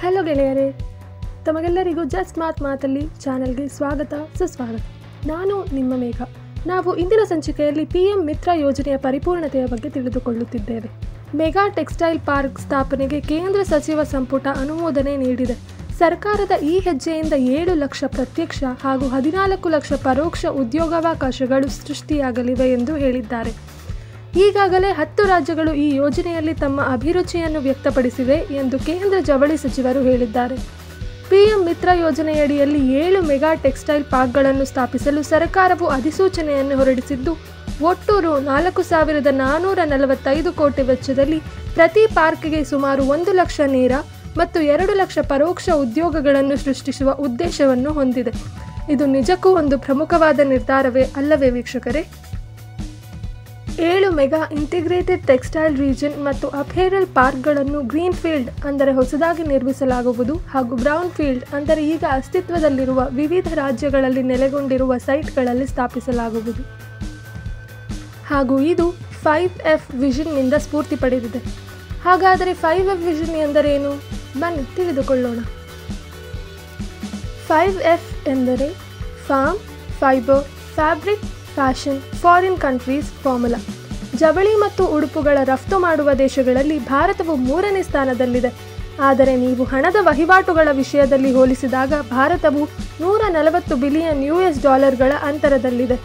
hello ಗೆಳೆಯರೇ ತಮಗೆಲ್ಲರಿಗೂ just ಮಾತ್ ಮಾತಲ್ಲಿ ಚಾನೆಲ್ಗೆ ಸ್ವಾಗತ ಸುಸ್ವಾಗತ ನಾನು ನಿಮ್ಮ ಮೇಘ ನಾವು ಇಂದಿನ ಸಂಚಿಕೆಯಲ್ಲಿ ಪಿ ಎಂ ಮಿತ್ರ ಯೋಜನೆಯ ಪರಿಪೂರ್ಣತೆಯ ಬಗ್ಗೆ ತಿಳಿದುಕೊಳ್ಳುತ್ತಿದ್ದೇವೆ ಮೆಗಾ ಟೆಕ್ಸ್ಟೈಲ್ ಪಾರ್ಕ್ ಸ್ಥಾಪನೆಗೆ ಕೇಂದ್ರ ಸಚಿವ ಸಂಪುಟ ಅನುಮೋದನೆ ನೀಡಿದೆ ಸರ್ಕಾರದ ಈ ಹೆಜ್ಜೆಯಿಂದ ಏಳು ಲಕ್ಷ ಪ್ರತ್ಯಕ್ಷ ಹಾಗೂ ಹದಿನಾಲ್ಕು ಲಕ್ಷ ಪರೋಕ್ಷ ಉದ್ಯೋಗಾವಕಾಶಗಳು ಸೃಷ್ಟಿಯಾಗಲಿವೆ ಎಂದು ಹೇಳಿದ್ದಾರೆ ಈಗಾಗಲೇ ಹತ್ತು ರಾಜ್ಯಗಳು ಈ ಯೋಜನೆಯಲ್ಲಿ ತಮ್ಮ ಅಭಿರುಚಿಯನ್ನು ವ್ಯಕ್ತಪಡಿಸಿವೆ ಎಂದು ಕೇಂದ್ರ ಜವಳಿ ಸಚಿವರು ಹೇಳಿದ್ದಾರೆ ಪಿಎಂ ಮಿತ್ರ ಯೋಜನೆಯಡಿಯಲ್ಲಿ ಏಳು ಮೆಗಾ ಟೆಕ್ಸ್ಟೈಲ್ ಪಾರ್ಕ್ಗಳನ್ನು ಸ್ಥಾಪಿಸಲು ಸರ್ಕಾರವು ಅಧಿಸೂಚನೆಯನ್ನು ಹೊರಡಿಸಿದ್ದು ಒಟ್ಟು ರು ನಾಲ್ಕು ಸಾವಿರದ ನಾನ್ನೂರ ನಲವತ್ತೈದು ಕೋಟಿ ವೆಚ್ಚದಲ್ಲಿ ಪ್ರತಿ ಪಾರ್ಕ್ಗೆ ಸುಮಾರು ಒಂದು ಲಕ್ಷ ನೇರ ಮತ್ತು ಎರಡು ಲಕ್ಷ ಪರೋಕ್ಷ ಉದ್ಯೋಗಗಳನ್ನು ಸೃಷ್ಟಿಸುವ ಉದ್ದೇಶವನ್ನು ಹೊಂದಿದೆ ಇದು ನಿಜಕ್ಕೂ ಒಂದು ಪ್ರಮುಖವಾದ ನಿರ್ಧಾರವೇ ಅಲ್ಲವೇ ವೀಕ್ಷಕರೇ ಏಳು ಮೆಗಾ ಇಂಟಿಗ್ರೇಟೆಡ್ ಟೆಕ್ಸ್ಟೈಲ್ ರೀಜನ್ ಮತ್ತು ಅಪೇರಲ್ ಪಾರ್ಕ್ಗಳನ್ನು ಗ್ರೀನ್ ಫೀಲ್ಡ್ ಅಂದರೆ ಹೊಸದಾಗಿ ನಿರ್ಮಿಸಲಾಗುವುದು ಹಾಗೂ ಬ್ರೌನ್ ಫೀಲ್ಡ್ ಅಂದರೆ ಈಗ ಅಸ್ತಿತ್ವದಲ್ಲಿರುವ ವಿವಿಧ ರಾಜ್ಯಗಳಲ್ಲಿ ನೆಲೆಗೊಂಡಿರುವ ಸೈಟ್ಗಳಲ್ಲಿ ಸ್ಥಾಪಿಸಲಾಗುವುದು ಹಾಗೂ ಇದು ಫೈವ್ ಎಫ್ ವಿಷನ್ನಿಂದ ಸ್ಫೂರ್ತಿ ಪಡೆದಿದೆ ಹಾಗಾದರೆ ಫೈವ್ ಎಫ್ ವಿಷನ್ ಎಂದರೇನು ಬನ್ನಿ ತಿಳಿದುಕೊಳ್ಳೋಣ ಫೈವ್ ಎಫ್ ಎಂದರೆ farm fibre fabric fashion foreign countries formula ಜವಳಿ ಮತ್ತು ಉಡುಪುಗಳ ರಫ್ತು ಮಾಡುವ ದೇಶಗಳಲ್ಲಿ ಭಾರತವು ಮೂರನೇ ಸ್ಥಾನದಲ್ಲಿದೆ ಆದರೆ ನೀವು ಹಣದ ವಹಿವಾಟುಗಳ ವಿಷಯದಲ್ಲಿ ಹೋಲಿಸಿದಾಗ ಭಾರತವು ನೂರ ನಲವತ್ತು ಬಿಲಿಯನ್ ಯು ಎಸ್ ಡಾಲರ್ಗಳ ಅಂತರದಲ್ಲಿದೆ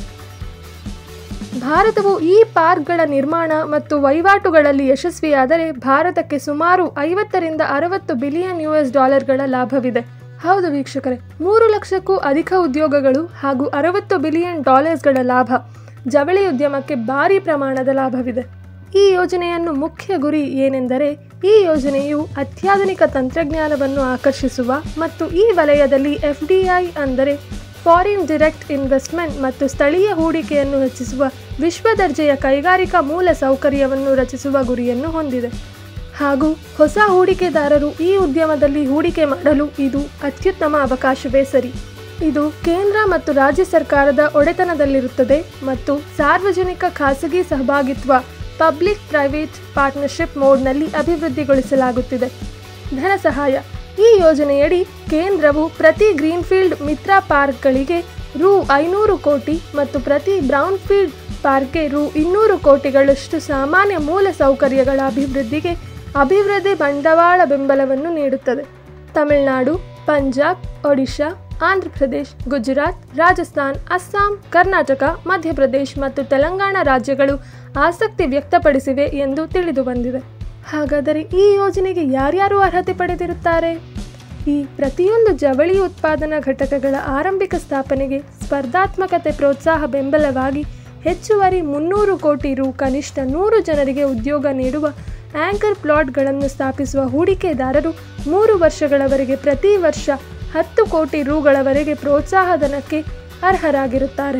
ಭಾರತವು ಈ ಪಾರ್ಕ್ಗಳ ನಿರ್ಮಾಣ ಮತ್ತು ವಹಿವಾಟುಗಳಲ್ಲಿ ಯಶಸ್ವಿಯಾದರೆ ಭಾರತಕ್ಕೆ ಸುಮಾರು ಐವತ್ತರಿಂದ ಅರವತ್ತು ಬಿಲಿಯನ್ ಯು ಎಸ್ ಡಾಲರ್ಗಳ ಲಾಭವಿದೆ ಹೌದು ವೀಕ್ಷಕರೇ ಮೂರು ಲಕ್ಷಕ್ಕೂ ಅಧಿಕ ಉದ್ಯೋಗಗಳು ಹಾಗೂ ಅರವತ್ತು ಬಿಲಿಯನ್ ಡಾಲರ್ಸ್ಗಳ ಲಾಭ ಜವಳಿ ಉದ್ಯಮಕ್ಕೆ ಭಾರಿ ಪ್ರಮಾಣದ ಲಾಭವಿದೆ ಈ ಯೋಜನೆಯನ್ನು ಮುಖ್ಯ ಗುರಿ ಏನೆಂದರೆ ಈ ಯೋಜನೆಯು ಅತ್ಯಾಧುನಿಕ ತಂತ್ರಜ್ಞಾನವನ್ನು ಆಕರ್ಷಿಸುವ ಮತ್ತು ಈ ವಲಯದಲ್ಲಿ ಎಫ್ಡಿಐ ಅಂದರೆ ಫಾರಿನ್ ಡೈರೆಕ್ಟ್ ಇನ್ವೆಸ್ಟ್ಮೆಂಟ್ ಮತ್ತು ಸ್ಥಳೀಯ ಹೂಡಿಕೆಯನ್ನು ಹೆಚ್ಚಿಸುವ ವಿಶ್ವ ದರ್ಜೆಯ ಕೈಗಾರಿಕಾ ಮೂಲ ಸೌಕರ್ಯವನ್ನು ರಚಿಸುವ ಗುರಿಯನ್ನು ಹೊಂದಿದೆ ಹಾಗೂ ಹೊಸ ಹೂಡಿಕೆದಾರರು ಈ ಉದ್ಯಮದಲ್ಲಿ ಹೂಡಿಕೆ ಮಾಡಲು ಇದು ಅತ್ಯುತ್ತಮ ಅವಕಾಶವೇ ಸರಿ ಇದು ಕೇಂದ್ರ ಮತ್ತು ರಾಜ್ಯ ಸರ್ಕಾರದ ಒಡೆತನದಲ್ಲಿರುತ್ತದೆ ಮತ್ತು ಸಾರ್ವಜನಿಕ ಖಾಸಗಿ ಸಹಭಾಗಿತ್ವ ಪಬ್ಲಿಕ್ ಪ್ರೈವೇಟ್ ಪಾರ್ಟ್ನರ್ಶಿಪ್ ಮೋಡ್ನಲ್ಲಿ ಅಭಿವೃದ್ಧಿಗೊಳಿಸಲಾಗುತ್ತಿದೆ ಧನ ಸಹಾಯ ಈ ಯೋಜನೆಯಡಿ ಕೇಂದ್ರವು ಪ್ರತಿ ಗ್ರೀನ್ಫೀಲ್ಡ್ ಮಿತ್ರ ಪಾರ್ಕ್ಗಳಿಗೆ ರು ಐನೂರು ಕೋಟಿ ಮತ್ತು ಪ್ರತಿ ಬ್ರೌನ್ಫೀಲ್ಡ್ ಪಾರ್ಕ್ಗೆ ರು ಇನ್ನೂರು ಕೋಟಿಗಳಷ್ಟು ಸಾಮಾನ್ಯ ಮೂಲ ಸೌಕರ್ಯಗಳ ಅಭಿವೃದ್ಧಿಗೆ ಅಭಿವೃದ್ಧಿ ಬಂಡವಾಳ ಬೆಂಬಲವನ್ನು ನೀಡುತ್ತದೆ ತಮಿಳುನಾಡು ಪಂಜಾಬ್ ಒಡಿಶಾ ಆಂಧ್ರಪ್ರದೇಶ್ ಗುಜರಾತ್ ರಾಜಸ್ಥಾನ್ ಅಸ್ಸಾಂ ಕರ್ನಾಟಕ ಮಧ್ಯಪ್ರದೇಶ್ ಮತ್ತು ತೆಲಂಗಾಣ ರಾಜ್ಯಗಳು ಆಸಕ್ತಿ ವ್ಯಕ್ತಪಡಿಸಿವೆ ಎಂದು ತಿಳಿದು ಬಂದಿದೆ ಹಾಗಾದರೆ ಈ ಯೋಜನೆಗೆ ಯಾರ್ಯಾರು ಅರ್ಹತೆ ಪಡೆದಿರುತ್ತಾರೆ ಈ ಪ್ರತಿಯೊಂದು ಜವಳಿ ಉತ್ಪಾದನಾ ಘಟಕಗಳ ಆರಂಭಿಕ ಸ್ಥಾಪನೆಗೆ ಸ್ಪರ್ಧಾತ್ಮಕತೆ ಪ್ರೋತ್ಸಾಹ ಬೆಂಬಲವಾಗಿ ಹೆಚ್ಚುವರಿ ಮುನ್ನೂರು ಕೋಟಿ ರು ಕನಿಷ್ಠ ನೂರು ಜನರಿಗೆ ಉದ್ಯೋಗ ನೀಡುವ ಆಂಕರ್ ಪ್ಲಾಟ್ಗಳನ್ನು ಸ್ಥಾಪಿಸುವ ಹೂಡಿಕೆದಾರರು ಮೂರು ವರ್ಷಗಳವರೆಗೆ ಪ್ರತಿ ವರ್ಷ ಹತ್ತು ಕೋಟಿ ರುಗಳವರೆಗೆ ಪ್ರೋತ್ಸಾಹಧನಕ್ಕೆ ಅರ್ಹರಾಗಿರುತ್ತಾರೆ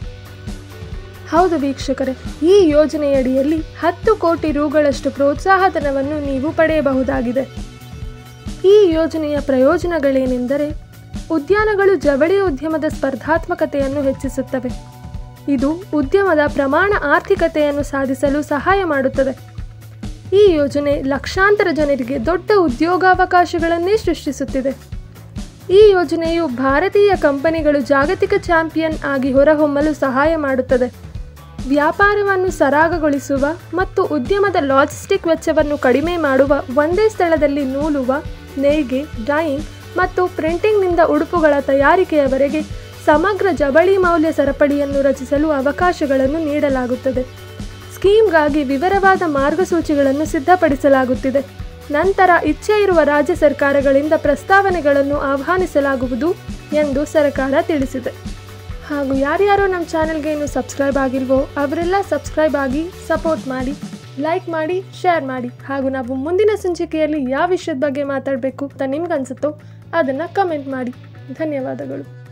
ಹೌದು ವೀಕ್ಷಕರೇ ಈ ಯೋಜನೆಯಡಿಯಲ್ಲಿ ಹತ್ತು ಕೋಟಿ ರುಗಳಷ್ಟು ಪ್ರೋತ್ಸಾಹಧನವನ್ನು ನೀವು ಪಡೆಯಬಹುದಾಗಿದೆ ಈ ಯೋಜನೆಯ ಪ್ರಯೋಜನಗಳೇನೆಂದರೆ ಉದ್ಯಾನಗಳು ಜವಳಿ ಉದ್ಯಮದ ಸ್ಪರ್ಧಾತ್ಮಕತೆಯನ್ನು ಹೆಚ್ಚಿಸುತ್ತವೆ ಇದು ಉದ್ಯಮದ ಪ್ರಮಾಣ ಆರ್ಥಿಕತೆಯನ್ನು ಸಾಧಿಸಲು ಸಹಾಯ ಮಾಡುತ್ತದೆ ಈ ಯೋಜನೆ ಲಕ್ಷಾಂತರ ಜನರಿಗೆ ದೊಡ್ಡ ಉದ್ಯೋಗಾವಕಾಶಗಳನ್ನೇ ಸೃಷ್ಟಿಸುತ್ತಿದೆ ಈ ಯೋಜನೆಯು ಭಾರತೀಯ ಕಂಪನಿಗಳು ಜಾಗತಿಕ ಚಾಂಪಿಯನ್ ಆಗಿ ಹೊರಹೊಮ್ಮಲು ಸಹಾಯ ಮಾಡುತ್ತದೆ ವ್ಯಾಪಾರವನ್ನು ಸರಾಗಗೊಳಿಸುವ ಮತ್ತು ಉದ್ಯಮದ ಲಾಜಿಸ್ಟಿಕ್ ವೆಚ್ಚವನ್ನು ಕಡಿಮೆ ಮಾಡುವ ಒಂದೇ ಸ್ಥಳದಲ್ಲಿ ನೂಲುವ ನೇಯ್ಗೆ ಡೈಯಿಂಗ್ ಮತ್ತು ಪ್ರಿಂಟಿಂಗ್ನಿಂದ ಉಡುಪುಗಳ ತಯಾರಿಕೆಯವರೆಗೆ ಸಮಗ್ರ ಜವಳಿ ಮೌಲ್ಯ ಸರಪಳಿಯನ್ನು ರಚಿಸಲು ಅವಕಾಶಗಳನ್ನು ನೀಡಲಾಗುತ್ತದೆ ಸ್ಕೀಮ್ಗಾಗಿ ವಿವರವಾದ ಮಾರ್ಗಸೂಚಿಗಳನ್ನು ಸಿದ್ಧಪಡಿಸಲಾಗುತ್ತಿದೆ ನಂತರ ಇಚ್ಛೆ ಇರುವ ರಾಜ್ಯ ಸರ್ಕಾರಗಳಿಂದ ಪ್ರಸ್ತಾವನೆಗಳನ್ನು ಆಹ್ವಾನಿಸಲಾಗುವುದು ಎಂದು ಸರ್ಕಾರ ತಿಳಿಸಿದೆ ಹಾಗೂ ಯಾರ್ಯಾರೋ ನಮ್ಮ ಚಾನೆಲ್ಗೆ ಇನ್ನೂ ಸಬ್ಸ್ಕ್ರೈಬ್ ಆಗಿಲ್ವೋ ಅವರೆಲ್ಲ ಸಬ್ಸ್ಕ್ರೈಬ್ ಆಗಿ ಸಪೋರ್ಟ್ ಮಾಡಿ ಲೈಕ್ ಮಾಡಿ ಶೇರ್ ಮಾಡಿ ಹಾಗೂ ನಾವು ಮುಂದಿನ ಸಂಚಿಕೆಯಲ್ಲಿ ಯಾವ ವಿಷಯದ ಬಗ್ಗೆ ಮಾತಾಡಬೇಕು ಅಂತ ನಿಮ್ಗನ್ಸುತ್ತೋ ಅದನ್ನು ಕಮೆಂಟ್ ಮಾಡಿ ಧನ್ಯವಾದಗಳು